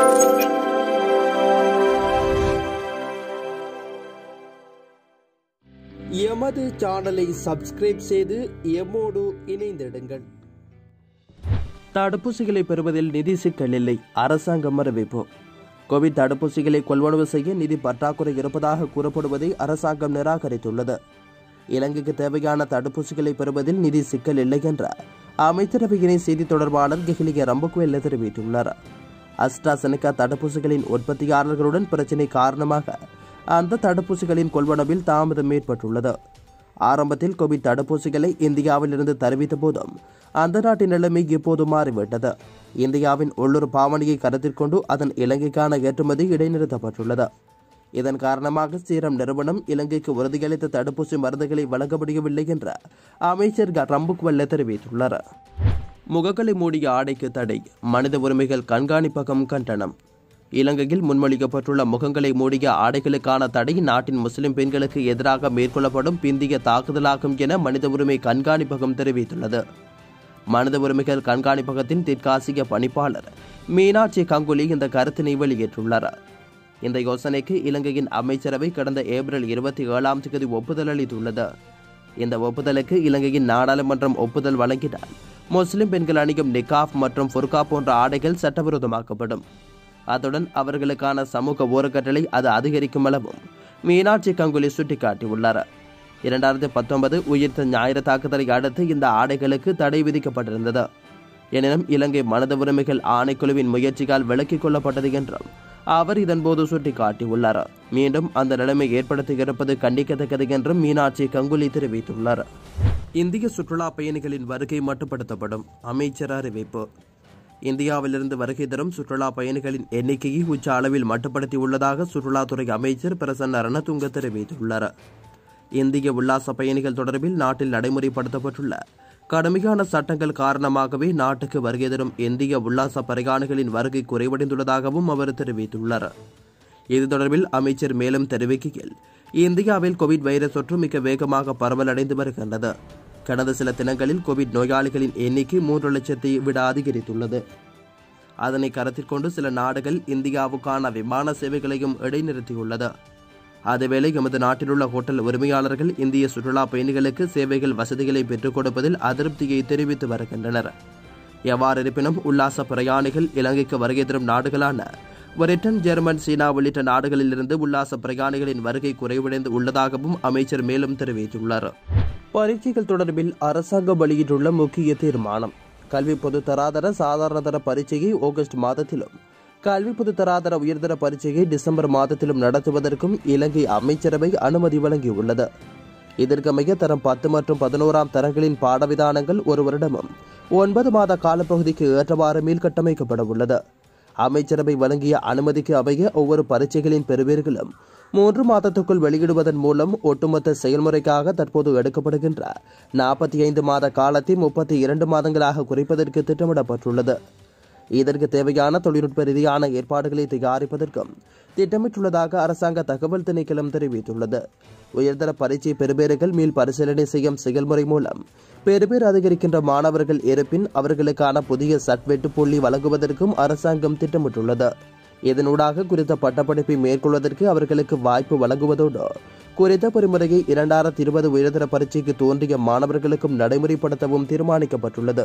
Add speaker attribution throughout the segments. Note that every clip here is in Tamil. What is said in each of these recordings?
Speaker 1: எமது சேனலை சப்ஸ்கிரைப் செய்து எம்மோடு இணைந்திடுங்கள் தடுப்பூசிகளை பெறுவதில் நிதி சிக்கல் இல்லை அரசாங்கம் அறிவிப்பு கோவிட் தடுப்பூசிகளை கொள்வனவு செய்ய நிதி பற்றாக்குறை இருப்பதாக கூறப்படுவதை அரசாங்கம் நிராகரித்துள்ளது இலங்கைக்கு தேவையான தடுப்பூசிகளை பெறுவதில் நிதி சிக்கல் இல்லை என்ற அமைச்சரவையினை செய்தி தொடர்பாளர் கெஹிலிய ரம்புக்வெல்ல தெரிவித்துள்ளார் அஸ்ட்ராசெனிகா தடுப்பூசிகளின் உற்பத்தியாளர்களுடன் பிரச்சினை காரணமாக அந்த தடுப்பூசிகளின் கொள்வனவில் தாமதம் ஏற்பட்டுள்ளது ஆரம்பத்தில் கோவிட் தடுப்பூசிகளை இந்தியாவிலிருந்து தெரிவித்த போதும் அந்த நாட்டின் நிலைமை இப்போது மாறிவிட்டது இந்தியாவின் உள்ளூர் பாவனையை கருத்தில் கொண்டு அதன் இலங்கைக்கான ஏற்றுமதி இடைநிறுத்தப்பட்டுள்ளது இதன் காரணமாக சீரம் நிறுவனம் இலங்கைக்கு உறுதியளித்த தடுப்பூசி மருந்துகளை வழங்க முடியவில்லை என்று அமைச்சர் ரம்புக்வல்ல தெரிவித்துள்ளார் முகங்களை மூடிய ஆடைக்கு தடை மனித உரிமைகள் கண்காணிப்பகம் கண்டனம் இலங்கையில் முன்மொழிக்கப்பட்டுள்ள முகங்களை மூடிய ஆடைகளுக்கான தடை நாட்டின் முஸ்லிம் பெண்களுக்கு எதிராக மேற்கொள்ளப்படும் பிந்திய தாக்குதலாகும் என மனித உரிமை கண்காணிப்பகம் தெரிவித்துள்ளது மனித உரிமைகள் கண்காணிப்பகத்தின் தெற்காசிய பணிப்பாளர் மீனாட்சி கங்குலி இந்த கருத்தினை வெளியிட்டுள்ளார் இந்த யோசனைக்கு இலங்கையின் அமைச்சரவை கடந்த ஏப்ரல் இருபத்தி ஏழாம் தேதி ஒப்புதல் அளித்துள்ளது இந்த ஒப்புதலுக்கு இலங்கையின் நாடாளுமன்றம் ஒப்புதல் வழங்கினால் முஸ்லிம் பெண்கள் அணியும் நிகாப் மற்றும் ஃபுர்கா போன்ற ஆடைகள் சட்டவிரோதமாக்கப்படும் அத்துடன் அவர்களுக்கான சமூக ஓரக்கட்டளை அது அதிகரிக்கும் அளவும் மீனாட்சி கங்குலி சுட்டிக்காட்டியுள்ளார் இரண்டாயிரத்தி பத்தொன்பது உயிர்த்த ஞாயிறு தாக்குதலை அடுத்து இந்த ஆடைகளுக்கு தடை விதிக்கப்பட்டிருந்தது எனினும் இலங்கை மனித உரிமைகள் ஆணைக்குழுவின் முயற்சியால் விலக்கிக் கொள்ளப்பட்டது என்றும் அவர் இதன்போது சுட்டிக்காட்டியுள்ளார் மீண்டும் அந்த நிலைமை ஏற்படுத்தியிருப்பது கண்டிக்கத்தக்கது என்றும் மீனாட்சி கங்குலி தெரிவித்துள்ளார் இந்திய சுற்றுலா பயணிகளின் வருகை மட்டுப்படுத்தப்படும் அமைச்சர் அறிவிப்பு இந்தியாவிலிருந்து வருகை தரும் சுற்றுலா பயணிகளின் எண்ணிக்கையை உச்ச அளவில் மட்டுப்படுத்தியுள்ளதாக சுற்றுலாத்துறை அமைச்சர் பிரசன்ன ரணதுங்க தெரிவித்துள்ளார் இந்திய உல்லாச பயணிகள் தொடர்பில் நாட்டில் நடைமுறைப்படுத்தப்பட்டுள்ள கடுமையான சட்டங்கள் காரணமாகவே நாட்டுக்கு வருகை தரும் இந்திய உல்லாச பிரயாணிகளின் வருகை குறைவடைந்துள்ளதாகவும் அவர் தெரிவித்துள்ளார் இது தொடர்பில் அமைச்சர் மேலும் தெரிவிக்கையில் இந்தியாவில் கோவிட் வைரஸ் தொற்று மிக வேகமாக பரவலடைந்து வருகின்றது கடந்த சில தினங்களில் கோவிட் நோயாளிகளின் எண்ணிக்கை மூன்று லட்சத்தை விட அதிகரித்துள்ளது அதனை கருத்தில் கொண்டு சில நாடுகள் இந்தியாவுக்கான விமான சேவைகளையும் இடைநிறுத்தியுள்ளது அதேவேளை எமது நாட்டிலுள்ள ஹோட்டல் உரிமையாளர்கள் இந்திய சுற்றுலா பயணிகளுக்கு சேவைகள் வசதிகளை பெற்றுக் கொடுப்பதில் அதிருப்தியை தெரிவித்து வருகின்றனர் எவ்வாறு இருப்பினும் உல்லாச பிரயாணிகள் இலங்கைக்கு வருகை தரும் நாடுகளான பிரிட்டன் ஜெர்மன் சீனா உள்ளிட்ட நாடுகளிலிருந்து உல்லாச பிரயாணிகளின் வருகை குறைவடைந்து உள்ளதாகவும் அமைச்சர் மேலும் தெரிவித்துள்ளார் பரீட்சைகள் தொடர்பில் அரசாங்கம் வெளியிட்டுள்ள முக்கிய தீர்மானம் கல்வி பொதுத்தராதர சாதாரணதர பரீட்சையை ஆகஸ்ட் மாதத்திலும் கல்வி பொதுத்தராதர உயர்தர பரீட்சையை டிசம்பர் மாதத்திலும் நடத்துவதற்கும் இலங்கை அமைச்சரவை அனுமதி வழங்கியுள்ளது இதற்கமைய தரம் பத்து மற்றும் பதினோராம் தரங்களின் பாடவிதானங்கள் ஒரு வருடமும் ஒன்பது மாத காலப்பகுதிக்கு ஏற்றவாறு மீள்கட்டமைக்கப்பட உள்ளது அமைச்சரவை வழங்கிய அனுமதிக்கு அமைய ஒவ்வொரு பரீட்சைகளின் பெறுவீர்களும் மூன்று மாதத்துக்குள் வெளியிடுவதன் மூலம் ஒட்டுமொத்த செயல்முறைக்காக தற்போது எடுக்கப்படுகின்ற நாற்பத்தி ஐந்து மாத காலத்தை முப்பத்தி இரண்டு மாதங்களாக குறைப்பதற்கு திட்டமிடப்பட்டுள்ளது இதற்கு தேவையான தொழில்நுட்ப ரீதியான ஏற்பாடுகளை தயாரிப்பதற்கும் திட்டமிட்டுள்ளதாக அரசாங்க தகவல் திணைக்களம் தெரிவித்துள்ளது உயர்தர பரீட்சை பெறுபேறுகள் மீள் பரிசீலனை செய்யும் செயல்முறை மூலம் பெறுபேறு அதிகரிக்கின்ற மாணவர்கள் இருப்பின் அவர்களுக்கான புதிய சட்வெட்டு புள்ளி வழங்குவதற்கும் அரசாங்கம் திட்டமிட்டுள்ளது இதனூடாக குறித்த பட்டப்படிப்பை மேற்கொள்வதற்கு அவர்களுக்கு வாய்ப்பு வழங்குவதோடு குறித்த பொறிமுறையை இரண்டாயிரத்தி இருபது உயர்தர பரீட்சைக்கு தோன்றிய மாணவர்களுக்கும் நடைமுறைப்படுத்தவும் தீர்மானிக்கப்பட்டுள்ளது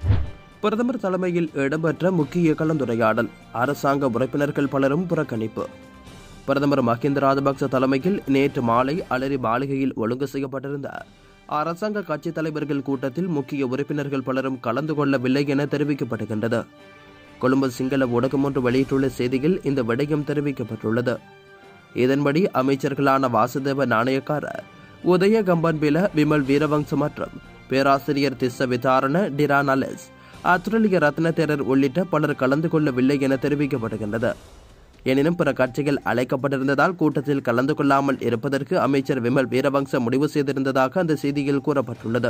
Speaker 1: பிரதமர் தலைமையில் இடம்பெற்ற முக்கிய கலந்துரையாடல் அரசாங்க உறுப்பினர்கள் பலரும் புறக்கணிப்பு பிரதமர் மஹிந்த ராஜபக்ச தலைமையில் நேற்று மாலை அலரி மாளிகையில் ஒழுங்கு செய்யப்பட்டிருந்த அரசாங்க கட்சித் தலைவர்கள் கூட்டத்தில் முக்கிய உறுப்பினர்கள் பலரும் கலந்து கொள்ளவில்லை என தெரிவிக்கப்படுகின்றது கொழும்பு சிங்கள ஊடகம் ஒன்று வெளியிட்டுள்ள செய்தியில் இந்த விடயம் தெரிவிக்கப்பட்டுள்ளது இதன்படி அமைச்சர்களான வாசுதேவ நாணயக்கார உதய கம்பன்பில விமல் வீரவங்ச மற்றும் பேராசிரியர் திஸ்ஸ விதாரண டிரான் அலெஸ் அத்துரலிய ரத்ன தேரர் உள்ளிட்ட பலர் கலந்து கொள்ளவில்லை என தெரிவிக்கப்படுகின்றது எனினும் பிற கட்சிகள் அழைக்கப்பட்டிருந்ததால் கூட்டத்தில் கலந்து கொள்ளாமல் இருப்பதற்கு அமைச்சர் விமல் வீரவங்ச முடிவு செய்திருந்ததாக அந்த செய்தியில் கூறப்பட்டுள்ளது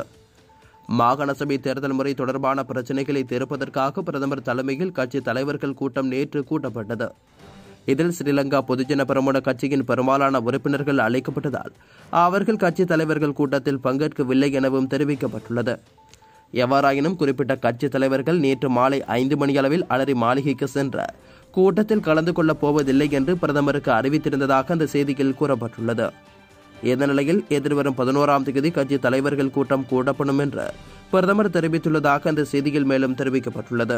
Speaker 1: மாகாண சபை தேர்தல் முறை தொடர்பான பிரச்சினைகளை தீர்ப்பதற்காக பிரதமர் தலைமையில் கட்சி தலைவர்கள் கூட்டம் நேற்று கூட்டப்பட்டது இதில் ஸ்ரீலங்கா பொதுஜன பெரமுன கட்சியின் பெரும்பாலான உறுப்பினர்கள் அழைக்கப்பட்டதால் அவர்கள் கட்சி தலைவர்கள் கூட்டத்தில் பங்கேற்கவில்லை எனவும் தெரிவிக்கப்பட்டுள்ளது எவ்வாறாயினும் குறிப்பிட்ட கட்சி தலைவர்கள் நேற்று மாலை ஐந்து மணியளவில் அலரி மாளிகைக்கு சென்ற கூட்டத்தில் கலந்து கொள்ளப் போவதில்லை என்று பிரதமருக்கு அறிவித்திருந்ததாக அந்த செய்தியில் கூறப்பட்டுள்ளது இந்த நிலையில் எதிர்வரும் பதினோராம் தேதி கட்சி தலைவர்கள் கூட்டம் கூடப்படும் என்று பிரதமர் தெரிவித்துள்ளதாக அந்த செய்தியில் மேலும் தெரிவிக்கப்பட்டுள்ளது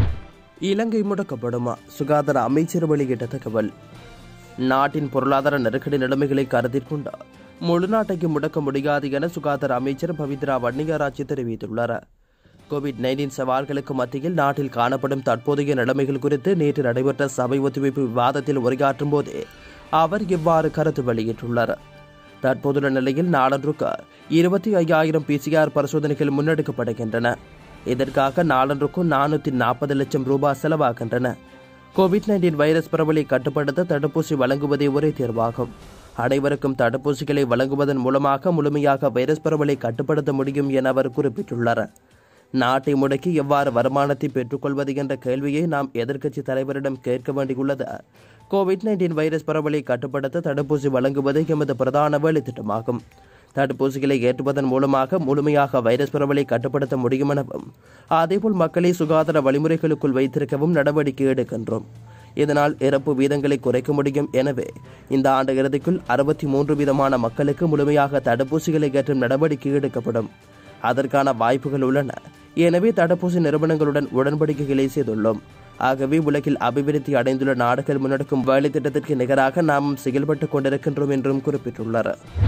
Speaker 1: இலங்கை முடக்கப்படுமா சுகாதார அமைச்சர் வெளியிட்ட தகவல் நாட்டின் பொருளாதார நெருக்கடி நிலைமைகளை கருத்தில் கொண்டு முழு நாட்டைக்கு முடக்க முடியாது என சுகாதார அமைச்சர் பவித்ரா வன்னியராட்சி தெரிவித்துள்ளார் கோவிட் நைன்டீன் சவால்களுக்கு மத்தியில் நாட்டில் காணப்படும் தற்போதைய நிலைமைகள் குறித்து நேற்று நடைபெற்ற சபை ஒத்துழைப்பு விவாதத்தில் உரையாற்றும் போதே அவர் இவ்வாறு கருத்து வெளியிட்டுள்ளார் தற்போதுள்ள நிலையில் நாளொன்றுக்கு இருபத்தி ஐயாயிரம் பிசிஆர் பரிசோதனைகள் முன்னெடுக்கப்படுகின்றன இதற்காக நாளொன்றுக்கு நானூற்றி நாற்பது லட்சம் ரூபாய் செலவாகின்றன கோவிட் நைன்டீன் வைரஸ் பரவலை கட்டுப்படுத்த தடுப்பூசி வழங்குவதே ஒரே தேர்வாகும் அனைவருக்கும் தடுப்பூசிகளை வழங்குவதன் மூலமாக முழுமையாக வைரஸ் பரவலை கட்டுப்படுத்த முடியும் என அவர் குறிப்பிட்டுள்ளார் நாட்டை முடக்கி எவ்வாறு வருமானத்தை பெற்றுக்கொள்வது என்ற கேள்வியை நாம் எதிர்க்கட்சி தலைவரிடம் கேட்க வேண்டியுள்ளது கோவிட் நைன்டீன் வைரஸ் பரவலை கட்டுப்படுத்த தடுப்பூசி வழங்குவது எமது பிரதான வேலைத்திட்டமாகும் தடுப்பூசிகளை ஏற்றுவதன் மூலமாக முழுமையாக வைரஸ் பரவலை கட்டுப்படுத்த முடியும் எனவும் அதேபோல் மக்களை சுகாதார வழிமுறைகளுக்குள் வைத்திருக்கவும் நடவடிக்கை எடுக்கின்றோம் இதனால் இறப்பு வீதங்களை குறைக்க முடியும் எனவே இந்த ஆண்டு இறுதிக்குள் அறுபத்தி மூன்று விதமான மக்களுக்கு முழுமையாக தடுப்பூசிகளை ஏற்றும் நடவடிக்கை எடுக்கப்படும் அதற்கான வாய்ப்புகள் உள்ளன எனவே தடுப்பூசி நிறுவனங்களுடன் உடன்படிக்கைகளை செய்துள்ளோம் ஆகவே உலகில் அபிவிருத்தி அடைந்துள்ள நாடுகள் முன்னெடுக்கும் வேலை திட்டத்திற்கு நிகராக நாம் செயல்பட்டுக் கொண்டிருக்கின்றோம் என்றும் குறிப்பிட்டுள்ளார்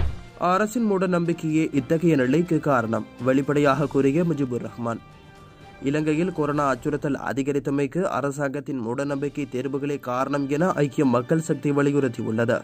Speaker 1: அரசின் மூட நம்பிக்கையே இத்தகைய நிலைக்கு காரணம் வெளிப்படையாக கூறிய முஜிபுர் ரஹ்மான் இலங்கையில் கொரோனா அச்சுறுத்தல் அதிகரித்தமைக்கு அரசாங்கத்தின் மூடநம்பிக்கை தேர்வுகளே காரணம் என ஐக்கிய மக்கள் சக்தி வலியுறுத்தியுள்ளது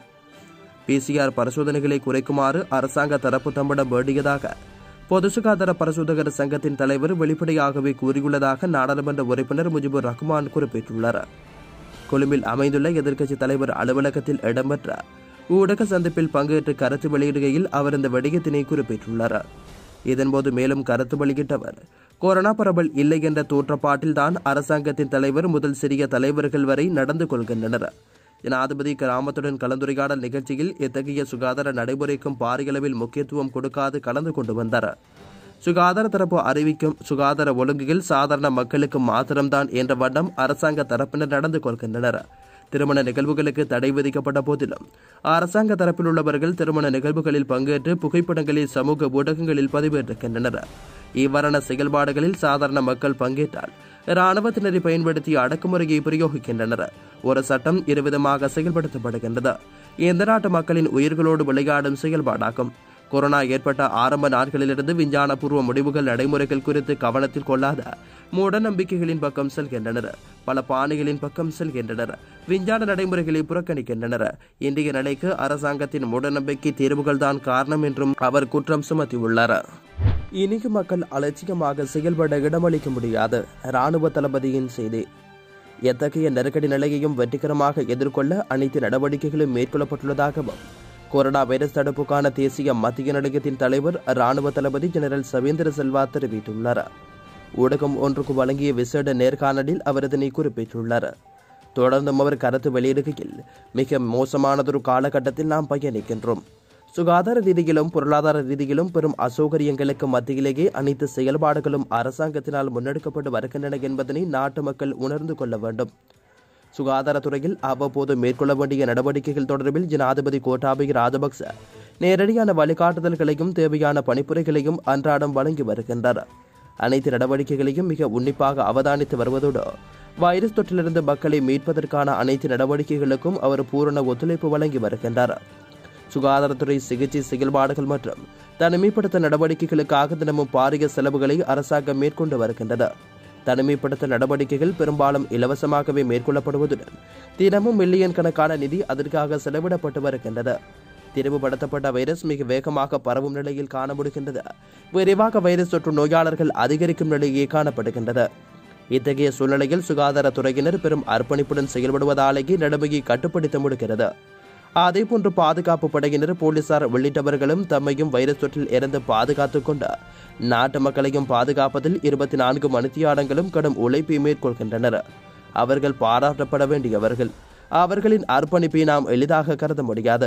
Speaker 1: பிசிஆர் பரிசோதனைகளை குறைக்குமாறு அரசாங்க தரப்பு தம்பிடம் வேண்டியதாக பொது சுகாதார பரிசோதகர் சங்கத்தின் தலைவர் வெளிப்படையாகவே கூறியுள்ளதாக நாடாளுமன்ற உறுப்பினர் முஜிபுர் ரஹ்மான் குறிப்பிட்டுள்ளார் கொழும்பில் அமைந்துள்ள எதிர்க்கட்சி தலைவர் அலுவலகத்தில் இடம்பெற்ற ஊடக சந்திப்பில் பங்கேற்று கருத்து வெளியிடுகையில் அவர் இந்த விடயத்தினை குறிப்பிட்டுள்ளார் இதன்போது மேலும் கருத்து வெளியிட்டவர் கொரோனா பரவல் இல்லை என்ற தோற்றப்பாட்டில்தான் அரசாங்கத்தின் தலைவர் முதல் சிறிய தலைவர்கள் வரை நடந்து கொள்கின்றனர் ஜனாதிபதி கிராமத்துடன் கலந்துரையாடல் நிகழ்ச்சியில் இத்தகைய சுகாதார நடைமுறைக்கும் பாரியளவில் முக்கியத்துவம் கொடுக்காது கலந்து கொண்டு வந்தார் சுகாதார தரப்பு அறிவிக்கும் சுகாதார ஒழுங்குகள் சாதாரண மக்களுக்கு மாத்திரம்தான் என்ற வண்ணம் அரசாங்க தரப்பினர் நடந்து கொள்கின்றனர் திருமண நிகழ்வுகளுக்கு தடை விதிக்கப்பட்ட போதிலும் அரசாங்க தரப்பில் உள்ளவர்கள் திருமண நிகழ்வுகளில் பங்கேற்று புகைப்படங்களை சமூக ஊடகங்களில் பதிவேற்றுகின்றனர் இவ்வாறான செயல்பாடுகளில் சாதாரண மக்கள் பங்கேற்றால் இராணுவத்தினரை பயன்படுத்தி அடக்குமுறையை பிரயோகிக்கின்றனர் ஒரு சட்டம் இருவிதமாக செயல்படுத்தப்படுகின்றது இந்த நாட்டு மக்களின் உயிர்களோடு விளையாடும் செயல்பாடாகும் கொரோனா ஏற்பட்ட ஆரம்ப நாட்களிலிருந்து விஞ்ஞானபூர்வ முடிவுகள் நடைமுறைகள் குறித்து கவனத்தில் கொள்ளாத மூட நம்பிக்கைகளின் பக்கம் செல்கின்றனர் பல பாணிகளின் பக்கம் செல்கின்றனர் விஞ்ஞான நடைமுறைகளை புறக்கணிக்கின்றனர் இன்றைய நிலைக்கு அரசாங்கத்தின் மூடநம்பிக்கை தீர்வுகள் தான் காரணம் என்றும் அவர் குற்றம் சுமத்தியுள்ளார் இனிக்கு மக்கள் அலட்சியமாக செயல்பட இடமளிக்க முடியாது இராணுவ தளபதியின் செய்தி எத்தகைய நெருக்கடி நிலையையும் வெற்றிகரமாக எதிர்கொள்ள அனைத்து நடவடிக்கைகளும் மேற்கொள்ளப்பட்டுள்ளதாகவும் கொரோனா வைரஸ் தடுப்புக்கான தேசிய மத்திய நிலையத்தின் தலைவர் ராணுவ தளபதி ஜெனரல் சவேந்திர செல்வா தெரிவித்துள்ளார் ஊடகம் ஒன்றுக்கு வழங்கிய விசேட நேர்காணலில் அவர் இதனை குறிப்பிட்டுள்ளார் தொடர்ந்தும் அவர் கருத்து வெளியிடுகையில் மிக மோசமானதொரு காலகட்டத்தில் நாம் பயணிக்கின்றோம் சுகாதார ரீதியிலும் பொருளாதார ரீதியிலும் பெரும் அசௌகரியங்களுக்கு மத்தியிலேயே அனைத்து செயல்பாடுகளும் அரசாங்கத்தினால் முன்னெடுக்கப்பட்டு வருகின்றன என்பதனை நாட்டு மக்கள் உணர்ந்து கொள்ள வேண்டும் சுகாதாரத்துறையில் அவ்வப்போது மேற்கொள்ள வேண்டிய நடவடிக்கைகள் தொடர்பில் ஜனாதிபதி கோட்டாபய ராஜபக்ச நேரடியான வழிகாட்டுதல்களையும் தேவையான பணிப்புரைகளையும் அன்றாடம் வழங்கி வருகின்றார் அனைத்து நடவடிக்கைகளையும் மிக உன்னிப்பாக அவதானித்து வருவதோடு வைரஸ் தொற்றிலிருந்து மக்களை மீட்பதற்கான அனைத்து நடவடிக்கைகளுக்கும் அவர் பூரண ஒத்துழைப்பு வழங்கி வருகின்றார் சுகாதாரத்துறை சிகிச்சை செயல்பாடுகள் மற்றும் தனிமைப்படுத்த நடவடிக்கைகளுக்காக தினமும் பாரிய செலவுகளை அரசாங்கம் மேற்கொண்டு வருகின்றது தனிமைப்படுத்த நடவடிக்கைகள் பெரும்பாலும் இலவசமாகவே மேற்கொள்ளப்படுவதுடன் தினமும் மில்லியன் கணக்கான நிதி அதற்காக செலவிடப்பட்டு வருகின்றது திரிவுபடுத்தப்பட்ட வைரஸ் மிக வேகமாக பரவும் நிலையில் காண முடிகின்றது விரைவாக வைரஸ் தொற்று நோயாளர்கள் அதிகரிக்கும் நிலையே காணப்படுகின்றது இத்தகைய சூழ்நிலையில் சுகாதாரத்துறையினர் பெரும் அர்ப்பணிப்புடன் செயல்படுவதாலேயே நிலைமையை கட்டுப்படுத்த முடிகிறது அதேபோன்று பாதுகாப்பு படையினர் போலீசார் உள்ளிட்டவர்களும் தம்மையும் வைரஸ் தொற்றில் இருந்து பாதுகாத்துக் கொண்டு நாட்டு மக்களையும் பாதுகாப்பதில் இருபத்தி நான்கு மணித்தியாலங்களும் கடும் உழைப்பை மேற்கொள்கின்றனர் அவர்கள் பாராட்டப்பட வேண்டியவர்கள் அவர்களின் அர்ப்பணிப்பை நாம் எளிதாக கருத முடியாது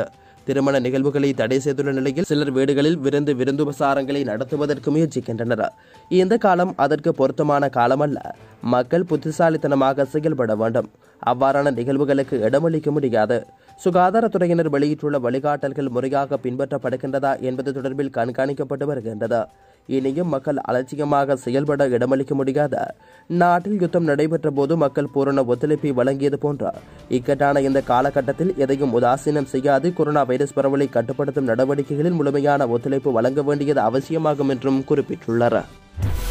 Speaker 1: திருமண நிகழ்வுகளை தடை செய்துள்ள நிலையில் சிலர் வீடுகளில் விருந்து விருந்துபசாரங்களை நடத்துவதற்கு முயற்சிக்கின்றனர் இந்த காலம் அதற்கு பொருத்தமான காலமல்ல மக்கள் புத்திசாலித்தனமாக செயல்பட வேண்டும் அவ்வாறான நிகழ்வுகளுக்கு இடமளிக்க முடியாது சுகாதாரத்துறையினர் வெளியிட்டுள்ள வழிகாட்டல்கள் முறையாக பின்பற்றப்படுகின்றதா என்பது தொடர்பில் கண்காணிக்கப்பட்டு வருகின்றது இனியும் மக்கள் அலட்சியமாக செயல்பட இடமளிக்க முடியாத நாட்டில் யுத்தம் நடைபெற்ற போது மக்கள் பூரண ஒத்துழைப்பை வழங்கியது போன்ற இக்கட்டான இந்த காலகட்டத்தில் எதையும் உதாசீனம் செய்யாது கொரோனா வைரஸ் பரவலை கட்டுப்படுத்தும் நடவடிக்கைகளில் முழுமையான ஒத்துழைப்பு வழங்க வேண்டியது அவசியமாகும் என்றும் குறிப்பிட்டுள்ளார்